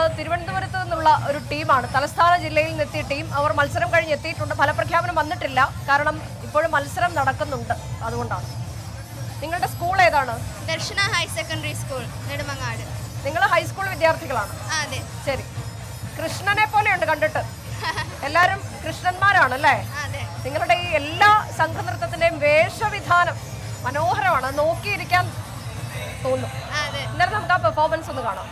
വന്നിട്ടുള്ളത് തിരുവനന്തപുരത്ത് നിന്നുള്ള ഒരു ടീമാണ് തലസ്ഥാന ജില്ലയിൽ നിന്നെത്തിയ ടീം അവർ മത്സരം കഴിഞ്ഞ് എത്തിയിട്ടുണ്ട് ഫലപ്രഖ്യാപനം വന്നിട്ടില്ല കാരണം ഇപ്പോഴും മത്സരം നടക്കുന്നുണ്ട് അതുകൊണ്ടാണ് നിങ്ങളുടെ സ്കൂൾ ഏതാണ് Darshana higher secondary school Nedumangad നിങ്ങൾ ഹൈസ്കൂൾ വിദ്യാർത്ഥികളാണ് ആ അതെ ശരി കൃഷ്ണനെ പോലെയുണ്ട് കണ്ടിട്ട് എല്ലാരും കൃഷ്ണന്മാരാണ് അല്ലേ ആ, അതെ നിങ്ങളുടെ ഈ എല്ലാ സംഘനൃത്തത്തിന്റെയും വേഷവിധാനം മനോഹരമാണ് അത് നോക്കിയിരിക്കാൻ തോന്നും ആ അതെ ഇന്നലെ നമുക്ക് ആ പെർഫോമൻസ് ഒന്ന് കാണാം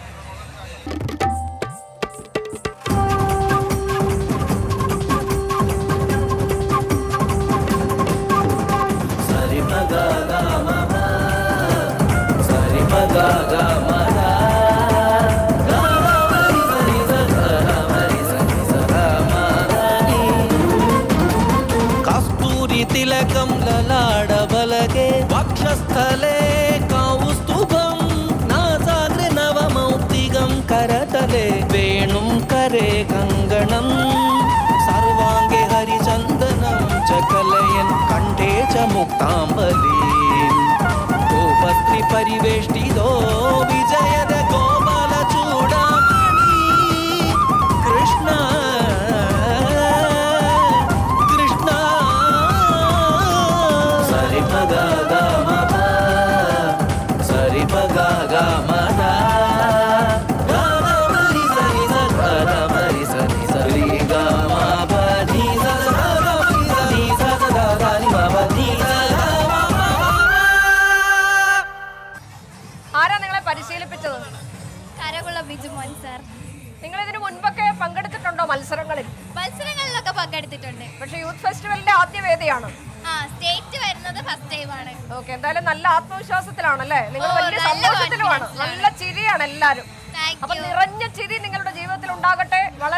ಕಸ್ತೂರಿ ತಿಲಕಂ ಲಲಾಡಬಲಗೆ ವಕ್ಷಸ್ಥಲೆ ಕೌಸ್ತುಭಂ ನಾಸಾಗ್ರೆ ನವಮೌಕ್ತಿಗಂ ಕರತಲೆ ವೇಣುಂ ಕರೆ ಕಂಗಣಂ ಸರ್ವಾಂಗೆ ಹರಿಚಂದನಂ ಚ ಕಲಯನ್ ಕಂಠೆ ಚ ಮುಕ್ತಾಂಬಲಿ ಗೋಪತ್ರಿ ಪರಿವೇಷ್ಟಿತೋ ವಿಜಯದ ಗೋಪಾಲ ಚೂಡಾಮಣಿ ಕೃಷ್ಣ ಕೃಷ್ಣ ಸರಿ ಪದ ಗ ಮ ಪ ಸರಿ ಪದ ಗ ಮ ದ ಗ ಗ ಮರಿ ಸರಿ ಸ ಗ ಗ ಮರಿ ಸರಿ ಸರಿ ಗ ಮ ಪ ಧಿ ಸ ಸ ಗ ಗ ಮರಿ ಸ ಧಿ ಸ ಸ ಗ ಗ ನಿ ಮ ಪ ಧಿ ಸ ಗ ಮ ಪ ಮ ആരാ നിങ്ങളെ പരിശീലിപ്പിച്ചത് കരകുള്ള ബിജുമോൻ സാർ നിങ്ങൾ ഇതിനു മുൻപൊക്കെ പങ്കെടുത്തിട്ടുണ്ടോ മത്സരങ്ങളിൽ മത്സരങ്ങളിലൊക്കെ പങ്കെടുത്തിട്ടുണ്ട് പക്ഷെ യൂത്ത് ഫെസ്റ്റിവലിന്റെ ആദ്യ വേദിയാണ് ആ സ്റ്റേറ്റ് വരുന്നത് ഫസ്റ്റ് ടൈമാണ് ഓക്കെ എന്തായാലും നല്ല ആത്മവിശ്വാസത്തിലാണല്ലേ നിങ്ങൾ ഓ, വലിയ നല്ല സന്തോഷത്തിലുമാണ് confidence ലാണ്. നല്ല ചിരിയാണ് എല്ലാരും താങ്ക് അപ്പൊ യു നിറഞ്ഞ ചിരി നിങ്ങളുടെ ജീവിതത്തിൽ ഉണ്ടാകട്ടെ വളരെ